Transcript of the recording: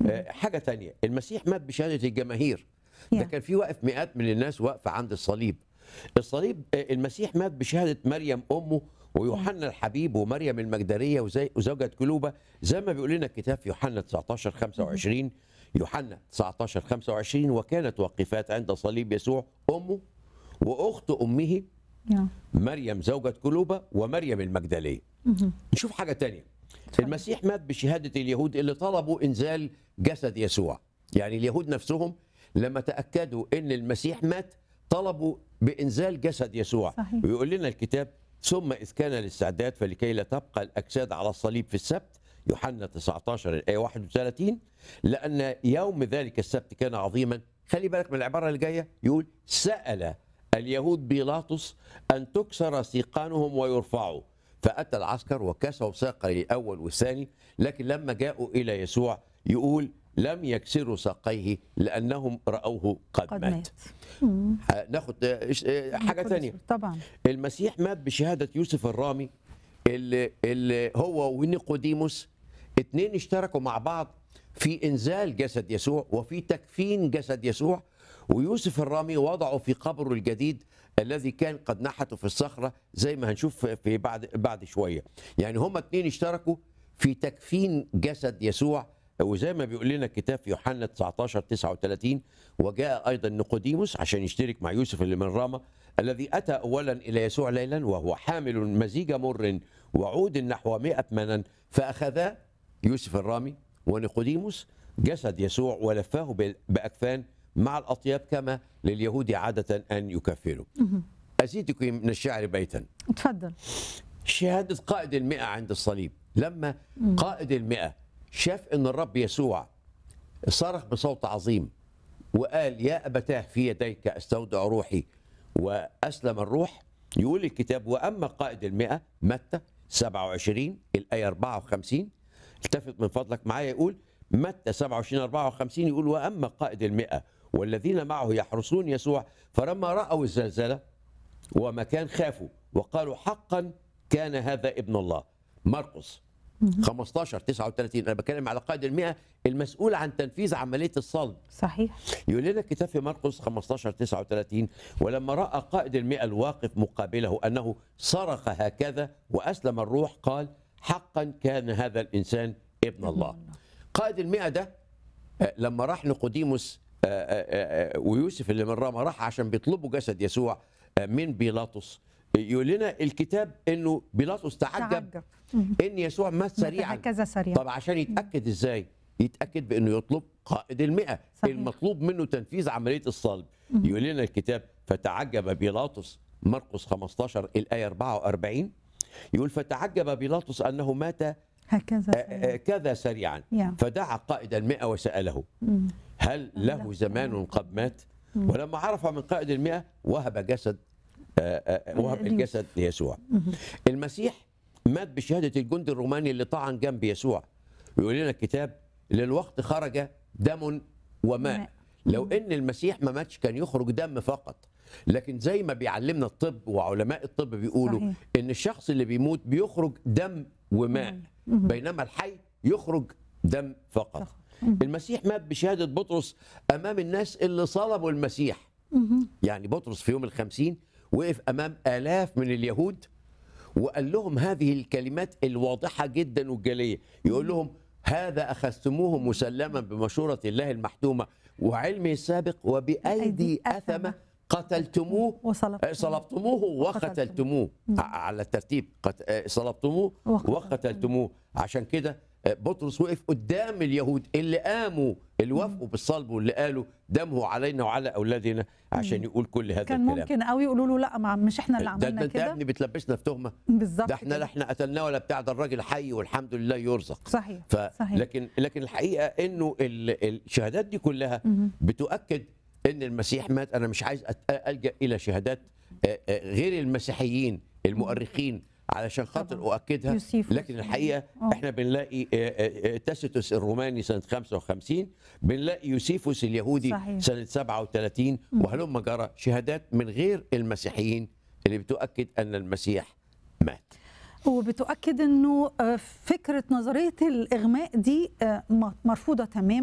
آه، حاجه تانية المسيح مات بشهاده الجماهير ده يا. كان في واقف مئات من الناس واقفه عند الصليب الصليب آه، المسيح مات بشهاده مريم امه ويوحنا الحبيب ومريم المجدليه وزي وزوجة كلوبه زي ما بيقول لنا الكتاب في يوحنا 19 25 يوحنا 19 25 وكانت واقفات عند صليب يسوع امه واخت امه يا. مريم زوجة كلوبة ومريم المجدلية مهم. نشوف حاجة تانية المسيح مات بشهادة اليهود اللي طلبوا إنزال جسد يسوع يعني اليهود نفسهم لما تأكدوا أن المسيح مات طلبوا بإنزال جسد يسوع صحيح. ويقول لنا الكتاب ثم إذ كان الاستعداد فلكي لا تبقى الأجساد على الصليب في السبت يوحنا 19 الآية 31 لأن يوم ذلك السبت كان عظيما خلي بالك من العبارة اللي جاية يقول سأل اليهود بيلاطس أن تكسر سيقانهم ويرفعوا فأتى العسكر وكسوا ساقي الأول والثاني لكن لما جاءوا إلى يسوع يقول لم يكسروا ساقيه لأنهم رأوه قد, قد مات, مات مم. آه، ناخد آه، إيش- آه، حاجة كل تانية سورة. طبعا المسيح مات بشهادة يوسف الرامي اللي, اللي هو ونيقوديموس اتنين اشتركوا مع بعض في إنزال جسد يسوع وفي تكفين جسد يسوع ويوسف الرامي وضعه في قبره الجديد الذي كان قد نحته في الصخرة زي ما هنشوف في بعد بعد شوية يعني هما اتنين اشتركوا في تكفين جسد يسوع وزي ما بيقول لنا الكتاب في يوحنا 19 39 وجاء ايضا نيقوديموس عشان يشترك مع يوسف اللي من راما الذي اتى اولا الى يسوع ليلا وهو حامل مزيج مر وعود نحو 100 منا فاخذا يوسف الرامي ونيقوديموس جسد يسوع ولفاه بال- باكفان مع الاطياب كما لليهود عاده ان يكفنوا. ازيدكم من الشعر بيتا اتفضل شهادة قائد المئة عند الصليب لما قائد المئة شاف أن الرب يسوع صرخ بصوت عظيم وقال يا أبتاه في يديك أستودع روحي وأسلم الروح يقول الكتاب وأما قائد المئة متى 27 الآية 54 التفت من فضلك معايا يقول متى 27 54 يقول وأما قائد المئة والذين معه يحرسون يسوع فلما رأوا الزلزلة ومكان خافوا وقالوا حقا كان هذا ابن الله مرقس 15 39 انا بتكلم على قائد المئة المسؤول عن تنفيذ عمليه الصلب صحيح يقول لنا الكتاب في مرقس 15 39 ولما راى قائد المئة الواقف مقابله انه صرخ هكذا واسلم الروح قال حقا كان هذا الانسان ابن الله قائد المئة ده آه، لما راح نيقوديموس آه، آه، آه، ويوسف اللي من راما راح عشان بيطلبوا جسد يسوع آه، من بيلاطس يقول لنا الكتاب انه بيلاطس تعجب تعجب ان يسوع مات سريعا هكذا سريعا طب عشان يتاكد ازاي يتاكد بانه يطلب قائد المئة صحيح. المطلوب منه تنفيذ عمليه الصلب يقول لنا الكتاب فتعجب بيلاطس مرقس 15 الايه 44 يقول فتعجب بيلاطس انه مات آه، هكذا آه، سريعا. كذا سريعا يا. فدعا قائد المئة وسأله مم. هل له له زمان قد مات ولما عرف من قائد المئة وهب جسد آه، آه، وهب ليوسف. الجسد ليسوع المسيح مات بشهادة الجندي الروماني اللي طعن جنب يسوع يقول لنا الكتاب للوقت خرج دم وماء ماء. لو ان المسيح ما ماتش كان يخرج دم فقط لكن زي ما بيعلمنا الطب وعلماء الطب بيقولوا صحيح. ان الشخص اللي بيموت بيخرج دم وماء بينما الحي يخرج دم فقط فقط. المسيح مات بشهادة بطرس أمام الناس اللي صلبوا المسيح يعني بطرس في يوم الخمسين وقف أمام آلاف من اليهود وقال لهم هذه الكلمات الواضحة جدا والجلية يقول لهم هذا أخذتموه مسلما بمشورة الله المحتومة وعلمه السابق وبأيدي بأيدي أثمة أثمة. قتلتموه وصلبتموه. آه، صلبتموه وقتلتموه ع- على الترتيب قت- آه، صلبتموه وقتلتموه. وقتلتموه عشان كده آه، بطرس وقف قدام اليهود اللي قاموا اللي وافقوا بالصلب واللي قالوا دمه علينا وعلى اولادنا عشان يقول كل هذا كان الكلام ممكن قوي يقولوا له لا ما مش احنا اللي ده, ده عملنا انت يا كده ابني بتلبسنا في تهمه بالظبط ده احنا لا كده. احنا قتلناه ولا بتاع ده الراجل حي والحمد لله يرزق صحيح ف صحيح لكن لكن الحقيقه انه ال- الشهادات دي كلها بتؤكد ان المسيح مات انا مش عايز أت- الجا الى شهادات آه، آه، غير المسيحيين المؤرخين علشان خاطر طبعاً. اؤكدها يوسيفوس. لكن الحقيقه آه. احنا بنلاقي آه، آه، آه، تاسيتوس الروماني سنه 55 بنلاقي يوسيفوس اليهودي صحيح. سنه 37 وهلم جرى شهادات من غير المسيحيين اللي بتؤكد ان المسيح مات وبتؤكد انه آه، فكره نظريه الاغماء دي آه، م- مرفوضه تماما